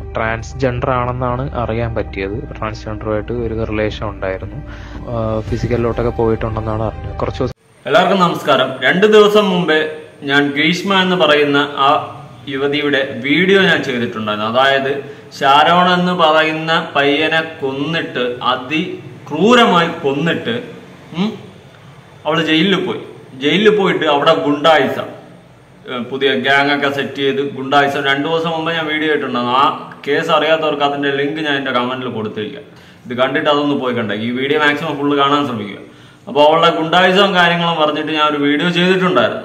Transgender ആണെന്നാണ് അറിയാൻ പറ്റിയത് ട്രാൻസ്ജെൻഡറുമായിട്ട് ഒരു റിലേഷൻ ഉണ്ടായിരുന്നു ഫിസിക്കലിലോട്ടൊക്കെ പോയിട്ടുണ്ടെന്നാണ് അറിഞ്ഞത് കുറച്ച് ദിവസം എല്ലാവർക്കും നമസ്കാരം രണ്ട് ദിവസം മുമ്പേ ഞാൻ ഗ്രീഷ്മ എന്ന് പറയുന്ന ആ യുവതിയുടെ വീഡിയോ ഞാൻ ചെയ്തിട്ടുണ്ടായിരുന്നു അതായത് ഷാരോൺ എന്ന് പറയുന്ന പയ്യനെ കൊന്നിട്ട് അതിക്രൂരമായി കൊന്നിട്ട് ഉം, അവള് ജയിലിൽ പോയി ജയിലിൽ പോയിട്ട് അവിടെ ഗുണ്ടായിസ ഏഹ് പുതിയ ഗ്യാങ് ഒക്കെ സെറ്റ് ചെയ്ത് ഗുണ്ടായിസം രണ്ടു ദിവസം മുമ്പ് ഞാൻ വീഡിയോ ഇട്ടിട്ടുണ്ടായിരുന്നു ആ കേസ് അറിയാത്തവർക്ക് അതിന്റെ ലിങ്ക് ഞാൻ എന്റെ കമന്റിൽ കൊടുത്തിരിക്കാം ഇത് കണ്ടിട്ട് അതൊന്ന് പോയി കണ്ടേ ഈ വീഡിയോ മാക്സിമം ഫുള്ള് കാണാൻ ശ്രമിക്കുക അപ്പോൾ അവളുടെ ഗുണ്ടായിസവും കാര്യങ്ങളും പറഞ്ഞിട്ട് ഞാൻ ഒരു വീഡിയോ ചെയ്തിട്ടുണ്ടായിരുന്നു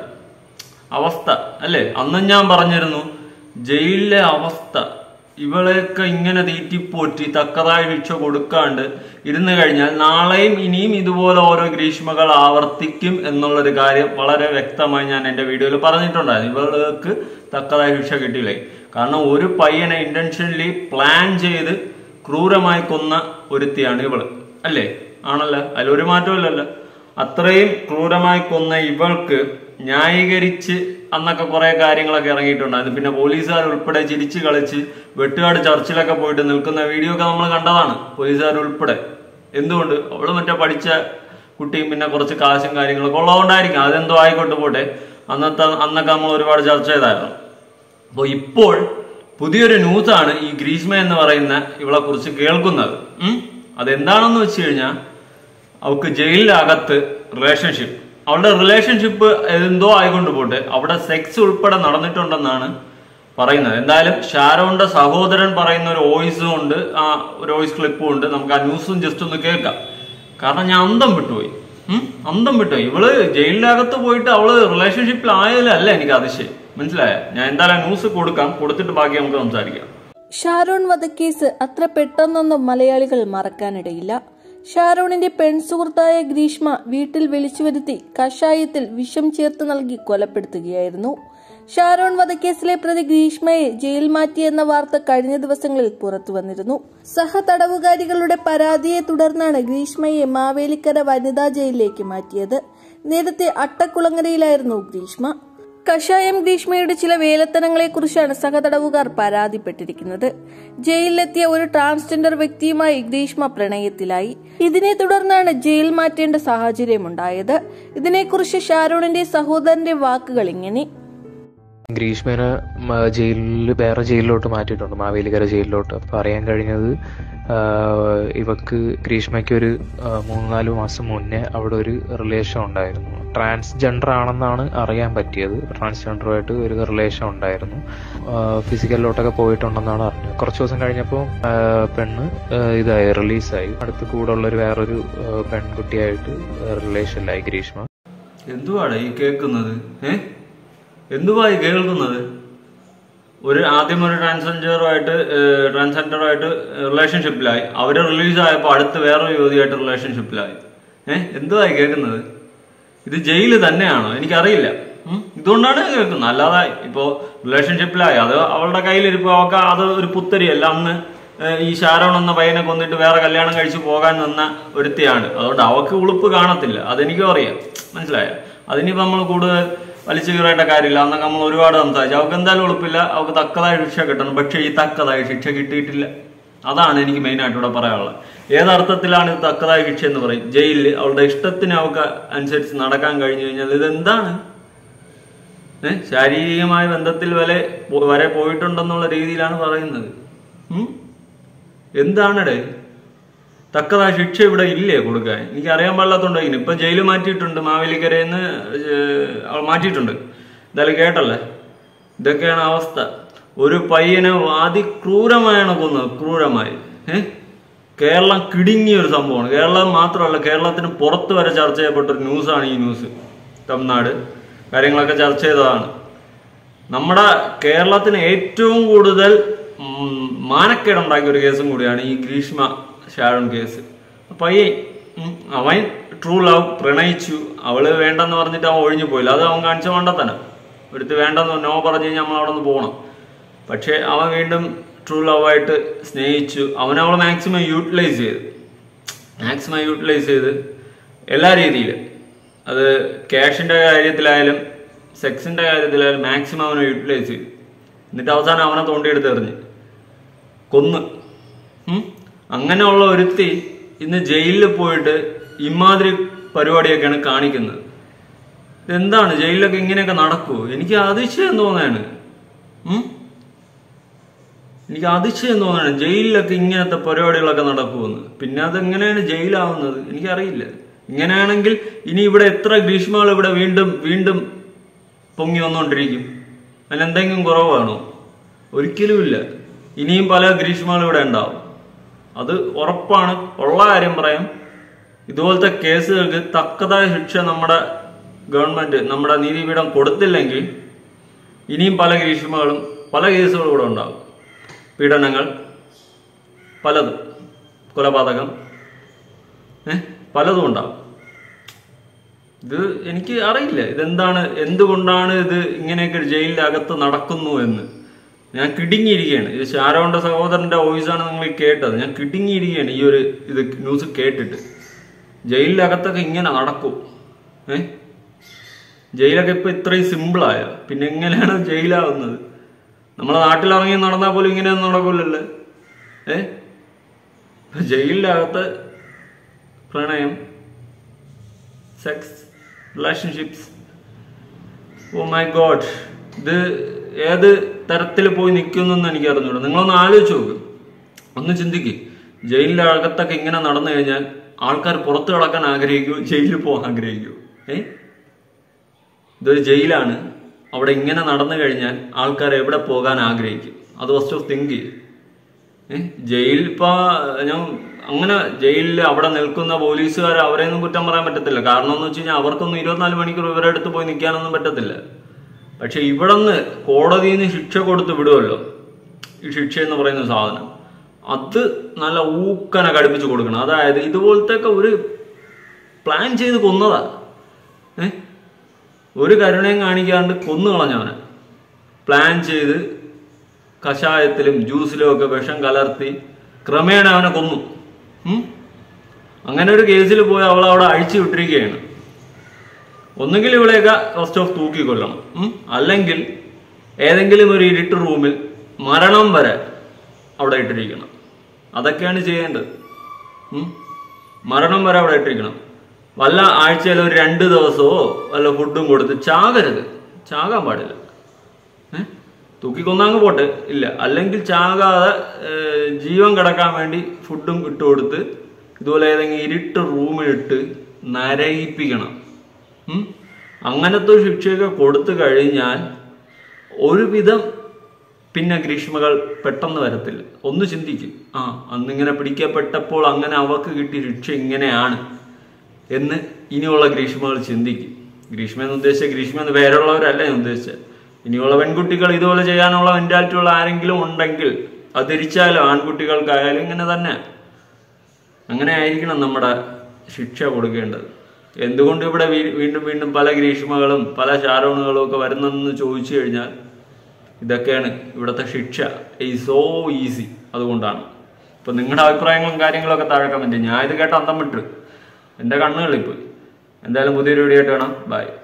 അവസ്ഥ അല്ലേ അന്നും ഞാൻ പറഞ്ഞിരുന്നു ജയിലിലെ അവസ്ഥ ഇവളെയൊക്കെ ഇങ്ങനെ തീറ്റിപ്പോറ്റി തക്കതായ ശിക്ഷ കൊടുക്കാണ്ട് ഇരുന്ന് കഴിഞ്ഞാൽ നാളെയും ഇനിയും ഇതുപോലെ ഓരോ ഗ്രീഷ്മകൾ ആവർത്തിക്കും എന്നുള്ളൊരു കാര്യം വളരെ വ്യക്തമായി ഞാൻ എന്റെ വീഡിയോയിൽ പറഞ്ഞിട്ടുണ്ടായിരുന്നു ഇവൾക്ക് തക്കതായ ശിക്ഷ കിട്ടിയില്ലേ കാരണം ഒരു പയ്യനെ ഇന്റൻഷനലി പ്ലാൻ ചെയ്ത് ക്രൂരമായി കൊന്ന ഒരുത്തിയാണ് ഇവള് അല്ലേ ആണല്ലോ അതിലൊരു മാറ്റമില്ലല്ലോ അത്രയും ക്രൂരമായി കൊന്ന ഇവൾക്ക് ന്യായീകരിച്ച് അന്നൊക്കെ കുറെ കാര്യങ്ങളൊക്കെ ഇറങ്ങിയിട്ടുണ്ടായിരുന്നു പിന്നെ പോലീസുകാർ ഉൾപ്പെടെ ചിരിച്ചു കളിച്ച് വെട്ടുകാട് ചർച്ചിലൊക്കെ പോയിട്ട് നിൽക്കുന്ന വീഡിയോ ഒക്കെ നമ്മൾ കണ്ടതാണ് പോലീസുകാർ ഉൾപ്പെടെ എന്തുകൊണ്ട് അവള് മറ്റേ പഠിച്ച കുട്ടിയും പിന്നെ കുറച്ച് കാശും കാര്യങ്ങളൊക്കെ ഉള്ളതുകൊണ്ടായിരിക്കും അതെന്തോ ആയിക്കോട്ട് പോട്ടെ അന്നത്തെ അന്നൊക്കെ നമ്മൾ ഒരുപാട് ചർച്ച ചെയ്തായിരുന്നു അപ്പോൾ ഇപ്പോൾ പുതിയൊരു ന്യൂസാണ് ഈ ഗ്രീഷ്മ എന്ന് പറയുന്ന ഇവളെ കുറിച്ച് കേൾക്കുന്നത് ഉം? അതെന്താണെന്ന് വെച്ച് കഴിഞ്ഞാൽ അവൾക്ക് ജയിലിനകത്ത് റിലേഷൻഷിപ്പ് അവളുടെ റിലേഷൻഷിപ്പ് എന്തോ ആയിക്കൊണ്ട് പോട്ടെ അവിടെ സെക്സ് ഉൾപ്പെടെ നടന്നിട്ടുണ്ടെന്നാണ് പറയുന്നത് എന്തായാലും ഷാരോന്റെ സഹോദരൻ പറയുന്ന ഒരു വോയിസും ഉണ്ട് ആ ഒരു വോയിസ് ക്ലിപ്പും ഉണ്ട് നമുക്ക് ആ ന്യൂസും ജസ്റ്റ് ഒന്ന് കേൾക്കാം കാരണം ഞാൻ അന്തം വിട്ടുപോയി ഉം? അന്തം വിട്ടുപോയി ഇവള് ജയിലിനകത്ത് പോയിട്ട് അവള് റിലേഷൻഷിപ്പിൽ ആയതിലല്ല എനിക്ക് അതിശയം മനസ്സിലായ ഞാൻ എന്തായാലും ന്യൂസ് കൊടുക്കാം കൊടുത്തിട്ട് ബാക്കി നമുക്ക് സംസാരിക്കാം ഷാരോൺ വധക്കേസ് അത്ര പെട്ടെന്നൊന്നും മലയാളികൾ മറക്കാനിടയില്ല ഷാരോണിന്റെ പെൺസുഹൃത്തായ ഗ്രീഷ്മ വീട്ടിൽ വിളിച്ചു വരുത്തി കഷായത്തിൽ വിഷം ചേർത്ത് നൽകി കൊലപ്പെടുത്തുകയായിരുന്നു ഷാരോൺ വധക്കേസിലെ പ്രതി ഗ്രീഷ്മയെ ജയിൽ മാറ്റിയെന്ന വാർത്ത കഴിഞ്ഞ ദിവസങ്ങളിൽ പുറത്തു വന്നിരുന്നു സഹതടവുകാരികളുടെ പരാതിയെ തുടർന്നാണ് ഗ്രീഷ്മയെ മാവേലിക്കര വനിതാ ജയിലിലേക്ക് മാറ്റിയത് നേരത്തെ അട്ടക്കുളങ്ങരയിലായിരുന്നു ഗ്രീഷ്മ കഷായം ഗ്രീഷ്മയുടെ ചില വേലത്തനങ്ങളെക്കുറിച്ചാണ് സഹതടവുകാർ പരാതിപ്പെട്ടിരിക്കുന്നത് ജയിലിലെത്തിയ ഒരു ട്രാൻസ്ജെൻഡർ വ്യക്തിയുമായി ഗ്രീഷ്മ പ്രണയത്തിലായി ഇതിനെ തുടർന്നാണ് ജയിൽ മാറ്റേണ്ട സാഹചര്യമുണ്ടായത് ഇതിനെക്കുറിച്ച് ഷാരോണിന്റെ സഹോദരന്റെ വാക്കുകൾ ഇങ്ങനെ ഗ്രീഷ്മേനെ മ- ജയിലിൽ വേറെ ജയിലിലോട്ട് മാറ്റിയിട്ടുണ്ട് മാവേലിക്കര ജയിലിലോട്ട് അപ്പോൾ അറിയാൻ കഴിഞ്ഞത് ആ, ഇവക്ക് ഗ്രീഷ്മയ്ക്ക് ഒരു ആ, മൂന്ന് നാല് മാസം മുന്നേ അവിടെ ഒരു റിലേഷൻ ഉണ്ടായിരുന്നു ട്രാൻസ്ജെൻഡർ ആണെന്നാണ് അറിയാൻ പറ്റിയത് ട്രാൻസ്ജെൻഡറുമായിട്ട് ഒരു റിലേഷൻ ഉണ്ടായിരുന്നു ഫിസിക്കലിലോട്ടൊക്കെ പോയിട്ടുണ്ടെന്നാണ് അറിഞ്ഞത് കുറച്ച് ദിവസം കഴിഞ്ഞപ്പോൾ ആ, പെണ്ണ് ആ, ഇതായി റിലീസായി അടുത്ത് കൂടെ ഉള്ളൊരു വേറൊരു ആ, പെൺകുട്ടിയായിട്ട് റിലേഷനിലായി ഗ്രീഷ്മ എന്തുവാണ് ഈ കേൾക്കുന്നത് ഏ എന്തുവാ ഈ കേൾക്കുന്നത് ഒരു ആദ്യം ഒരു ട്രാൻസ്ജെൻഡറുമായിട്ട് ട്രാൻസ്ജെൻഡറുമായിട്ട് റിലേഷൻഷിപ്പിലായി അവര് റിലീസ് ആയപ്പോൾ അടുത്ത് വേറൊരു യുവതിയായിട്ട് റിലേഷൻഷിപ്പിലായി ഏഹ് എന്തുവാ ഈ കേൾക്കുന്നത് ഇത് ജയില് തന്നെയാണോ എനിക്കറിയില്ല ഉം? ഇതുകൊണ്ടാണ് ഞാൻ കേൾക്കുന്നത് അല്ലാതെ ഇപ്പോ റിലേഷൻഷിപ്പിലായി അത് അവളുടെ കയ്യിലിരിപ്പോ അവൾക്ക് അത് ഒരു പുത്തരിയല്ല അന്ന് ഏഹ്, ഈ ഷാരോൺ എന്ന പയ്യനെ കൊന്നിട്ട് വേറെ കല്യാണം കഴിച്ച് പോകാൻ നിന്ന ഒരുത്തിയാണ് അതുകൊണ്ട് അവൾക്ക് ഉളുപ്പ് കാണത്തില്ല അതെനിക്കും അറിയാം മനസ്സിലായ അതിനിപ്പോ നമ്മൾ കൂടുതൽ വലിച്ചു കീറേണ്ട കാര്യമില്ല അന്നൊക്കെ നമ്മൾ ഒരുപാട് സംസാരിച്ചു അവൾക്ക് എന്തായാലും ഉളുപ്പില്ല അവൾക്ക് തക്കതായ ശിക്ഷ കിട്ടണം പക്ഷെ ഈ തക്കതായ ശിക്ഷ കിട്ടിയിട്ടില്ല അതാണ് എനിക്ക് മെയിൻ ആയിട്ട് ഇവിടെ പറയാനുള്ളത് ഏതർത്ഥത്തിലാണ് ഇത് തക്കതായ ശിക്ഷ എന്ന് പറയും ജയിലിൽ അവളുടെ ഇഷ്ടത്തിന് അവൾക്ക് അനുസരിച്ച് നടക്കാൻ കഴിഞ്ഞു കഴിഞ്ഞാൽ ഇതെന്താണ് ഏഹ് ശാരീരികമായ ബന്ധത്തിൽ വരെ വരെ പോയിട്ടുണ്ടെന്നുള്ള രീതിയിലാണ് പറയുന്നത് ഉം? എന്താണടേ തക്കതായ ശിക്ഷ ഇവിടെ ഇല്ലേ കൊടുക്കാൻ എനിക്ക് അറിയാൻ പാടില്ലാത്തോണ്ടായിരിക്കും ഇപ്പൊ ജയില് മാറ്റിയിട്ടുണ്ട് മാവേലിക്കരയിൽ നിന്ന് അവൾ മാറ്റിയിട്ടുണ്ട് എന്തായാലും കേട്ടല്ലേ ഇതൊക്കെയാണ് അവസ്ഥ ഒരു പയ്യനെ അതിക്രൂരമായാണ് കൊന്നത് ക്രൂരമായി ഏഹ് കേരളം കിടുങ്ങിയ ഒരു സംഭവമാണ് കേരളം മാത്രമല്ല കേരളത്തിന് പുറത്ത് വരെ ചർച്ച ചെയ്യപ്പെട്ട ഒരു ന്യൂസാണ് ഈ ന്യൂസ് തമിഴ്നാട് കാര്യങ്ങളൊക്കെ ചർച്ച ചെയ്തതാണ് നമ്മുടെ കേരളത്തിന് ഏറ്റവും കൂടുതൽ ഉം, മാനക്കേടുണ്ടാക്കിയ ഒരു കേസും കൂടിയാണ് ഈ ഗ്രീഷ്മ ഷാരോൺ കേസ് പയ്യൻ ഉം, അവൻ ട്രൂ ലവ് പ്രണയിച്ചു അവള് വേണ്ടെന്ന് പറഞ്ഞിട്ട് അവൻ ഒഴിഞ്ഞു പോയില്ല അത് അവൻ കാണിച്ച മണ്ടത്തനം എടുത്ത് വേണ്ടെന്ന് നോ പറഞ്ഞു കഴിഞ്ഞാൽ നമ്മൾ അവിടെ നിന്ന് പോകണം പക്ഷെ അവൻ വീണ്ടും ട്രൂ ലവ് ആയിട്ട് സ്നേഹിച്ചു അവൻ അവളെ മാക്സിമം യൂട്ടിലൈസ് ചെയ്ത് മാക്സിമം യൂട്ടിലൈസ് ചെയ്ത് എല്ലാ രീതിയിലും അത് ക്യാഷിന്റെ കാര്യത്തിലായാലും സെക്സിന്റെ കാര്യത്തിലായാലും മാക്സിമം അവനെ യൂട്ടിലൈസ് ചെയ്തു എന്നിട്ട് അവസാനം അവനെ തോണ്ടിയെടുത്ത് എറിഞ്ഞ് കൊന്ന് ഉം? അങ്ങനെയുള്ള ഒരുത്തി ഇന്ന് ജയിലിൽ പോയിട്ട് ഇമാതിരി പരിപാടിയൊക്കെയാണ് കാണിക്കുന്നത് ഇതെന്താണ് ജയിലിലൊക്കെ ഇങ്ങനെയൊക്കെ നടക്കുമോ എനിക്ക് അതിശയം തോന്നാണ് ഉം? എനിക്ക് അതിശയം തോന്നാണ് ജയിലിലൊക്കെ ഇങ്ങനത്തെ പരിപാടികളൊക്കെ നടക്കുമെന്ന് പിന്നെ അതെങ്ങനെയാണ് ജയിലാവുന്നത് എനിക്കറിയില്ല ഇങ്ങനെയാണെങ്കിൽ ഇനി ഇവിടെ എത്ര ഗ്രീഷ്മകൾ ഇവിടെ വീണ്ടും വീണ്ടും പൊങ്ങി വന്നുകൊണ്ടിരിക്കും അതിനെന്തെങ്കിലും കുറവാണോ ഒരിക്കലുമില്ല ഇനിയും പല ഗ്രീഷ്മകൾ ഇവിടെ ഉണ്ടാവും അത് ഉറപ്പാണ് ഉള്ള കാര്യം പറയാം ഇതുപോലത്തെ കേസുകൾക്ക് തക്കതായ ശിക്ഷ നമ്മുടെ ഗവൺമെന്റ് നമ്മുടെ നീതിപീഠം കൊടുത്തില്ലെങ്കിൽ ഇനിയും പല ഗ്രീഷ്മകളും പല കേസുകളും ഇവിടെ ഉണ്ടാവും പീഡനങ്ങൾ പലതും കൊലപാതകം ഏ പലതും ഉണ്ടാവും ഇത് എനിക്ക് അറിയില്ല ഇതെന്താണ് എന്തുകൊണ്ടാണ് ഇത് ഇങ്ങനെയൊക്കെ ജയിലിന്റെ അകത്ത് നടക്കുന്നു എന്ന് ഞാൻ കിടുങ്ങിയിരിക്കുകയാണ് ഇത് ഷാരോന്റെ സഹോദരന്റെ വോയിസാണ് നിങ്ങൾ ഈ കേട്ടത് ഞാൻ കിടുങ്ങിയിരിക്കുകയാണ് ഈ ഒരു ഇത് ന്യൂസ് കേട്ടിട്ട് ജയിലിന്റെ അകത്തൊക്കെ ഇങ്ങനെ നടക്കും ഏ ജയിലൊക്കെ ഇപ്പൊ ഇത്രയും സിമ്പിളായ പിന്നെ എങ്ങനെയാണ് ജയിലാവുന്നത് നമ്മളെ നാട്ടിലിറങ്ങി നടന്നാൽ പോലും ഇങ്ങനെയൊന്നും നടക്കില്ലല്ലോ ഏ ഇപ്പൊ ജയിലിന്റെ അകത്ത് പ്രണയം sex relationships oh my god ഇത് ഏത് തരത്തിൽ പോയി നിൽക്കുന്നെന്ന് എനിക്ക് അറിഞ്ഞൂടാ നിങ്ങളൊന്ന് ആലോചിച്ച് നോക്ക് ഒന്ന് ചിന്തിക്ക് ജയിലിന്റെ അകത്തൊക്കെ ഇങ്ങനെ നടന്നു കഴിഞ്ഞാൽ ആൾക്കാർ പുറത്തു കിടക്കാൻ ആഗ്രഹിക്കൂ ജയിലിൽ പോകാൻ ആഗ്രഹിക്കൂ ഏ ഇതൊരു ജയിലാണ് അവിടെ ഇങ്ങനെ നടന്നു കഴിഞ്ഞാൽ ആൾക്കാർ എവിടെ പോകാൻ ആഗ്രഹിക്കും അത് ഫസ്റ്റ് ഓഫ് തിങ്ക് ചെയ്യും ഏ? ജയിൽ ഇപ്പൊ ഞാൻ അങ്ങനെ ജയിലിൽ അവിടെ നിൽക്കുന്ന പോലീസുകാർ അവരെയൊന്നും കുറ്റം പറയാൻ പറ്റത്തില്ല കാരണം എന്ന് വെച്ച് കഴിഞ്ഞാൽ അവർക്കൊന്നും ഇരുപത്തിനാല് മണിക്കൂർ ഇവരുടെ അടുത്ത് പോയി നിൽക്കാനൊന്നും പറ്റത്തില്ല പക്ഷെ ഇവിടെ നിന്ന് കോടതിയിൽ നിന്ന് ശിക്ഷ കൊടുത്ത് വിടുമല്ലോ ഈ ശിക്ഷ എന്ന് പറയുന്ന സാധനം അത് നല്ല ഊക്കനെ കടുപ്പിച്ച് കൊടുക്കണം അതായത് ഇതുപോലത്തെ ഒക്കെ ഒരു പ്ലാൻ ചെയ്ത് കൊന്നതാ ഏ ഒരു കരുണയും കാണിക്കാണ്ട് കൊന്നു കളഞ്ഞവനെ പ്ലാൻ ചെയ്ത് കഷായത്തിലും ജ്യൂസിലും ഒക്കെ വിഷം കലർത്തി ക്രമേണ അവനെ കൊന്നു ഉം? അങ്ങനെ ഒരു കേസിൽ പോയി അവൾ അവിടെ അഴിച്ചു വിട്ടിരിക്കുകയാണ് ഒന്നുകിൽ ഇവളെയൊക്കെ ഫസ്റ്റ് ഓഫ് തൂക്കി കൊല്ലണം ഉം? അല്ലെങ്കിൽ ഏതെങ്കിലും ഒരു ഇരുട്ട് റൂമിൽ മരണം വരെ അവിടെ ഇട്ടിരിക്കണം അതൊക്കെയാണ് ചെയ്യേണ്ടത് ഉം? മരണം വരെ അവിടെ ഇട്ടിരിക്കണം വല്ല ആഴ്ചയിൽ ഒരു രണ്ട് ദിവസമോ വല്ല ഫുഡും കൊടുത്ത് ചാകരുത് ചാകാൻ പാടില്ല ഏ? തൂക്കിക്കൊന്നങ്ങ് പോട്ടെ ഇല്ല അല്ലെങ്കിൽ ചാകാതെ ഏ, ജീവൻ കിടക്കാൻ വേണ്ടി ഫുഡും ഇട്ട് കൊടുത്ത് ഇതുപോലെ ഏതെങ്കിലും ഇരുട്ട് റൂമിലിട്ട് നരയിപ്പിക്കണം ഉം? അങ്ങനത്തെ ഒരു ശിക്ഷയൊക്കെ കൊടുത്തു കഴിഞ്ഞാൽ ഒരുവിധം പിന്നെ ഗ്രീഷ്മകൾ പെട്ടെന്ന് വരത്തില്ല ഒന്ന് ചിന്തിക്കും ആ അന്നിങ്ങനെ പിടിക്കപ്പെട്ടപ്പോൾ അങ്ങനെ അവർക്ക് കിട്ടിയ ശിക്ഷ ഇങ്ങനെയാണ് എന്ന് ഇനിയുള്ള ഗ്രീഷ്മകൾ ചിന്തിക്കും ഗ്രീഷ്മ എന്ന് ഉദ്ദേശിച്ച ഗ്രീഷ്മ എന്ന് പേരുള്ളവരല്ല ഞാൻ ഉദ്ദേശിച്ചത് ഇനിയുള്ള പെൺകുട്ടികൾ ഇതുപോലെ ചെയ്യാനുള്ള മെന്റാലിറ്റി ഉള്ള ആരെങ്കിലും ഉണ്ടെങ്കിൽ അത് തിരിച്ചാലും ആൺകുട്ടികൾക്കായാലും ഇങ്ങനെ തന്നെ അങ്ങനെ ആയിരിക്കണം നമ്മുടെ ശിക്ഷ കൊടുക്കേണ്ടത് എന്തുകൊണ്ട് ഇവിടെ വീ- വീണ്ടും വീണ്ടും പല ഗ്രീഷ്മകളും പല ഷാരോണുകളും ഒക്കെ വരുന്നെന്ന് ചോദിച്ചു കഴിഞ്ഞാൽ ഇതൊക്കെയാണ് ഇവിടുത്തെ ശിക്ഷ ഈ സോ ഈസി അതുകൊണ്ടാണ് ഇപ്പൊ നിങ്ങളുടെ അഭിപ്രായങ്ങളും കാര്യങ്ങളൊക്കെ താഴെ കമന്റ് ഞാൻ ഇത് കേട്ട അന്തം വിട്ടു എൻ്റെ കണ്ണുകളിൽ പോയി എന്തായാലും പുതിയൊരു വീഡിയോ ആയിട്ട് വേണം ബൈ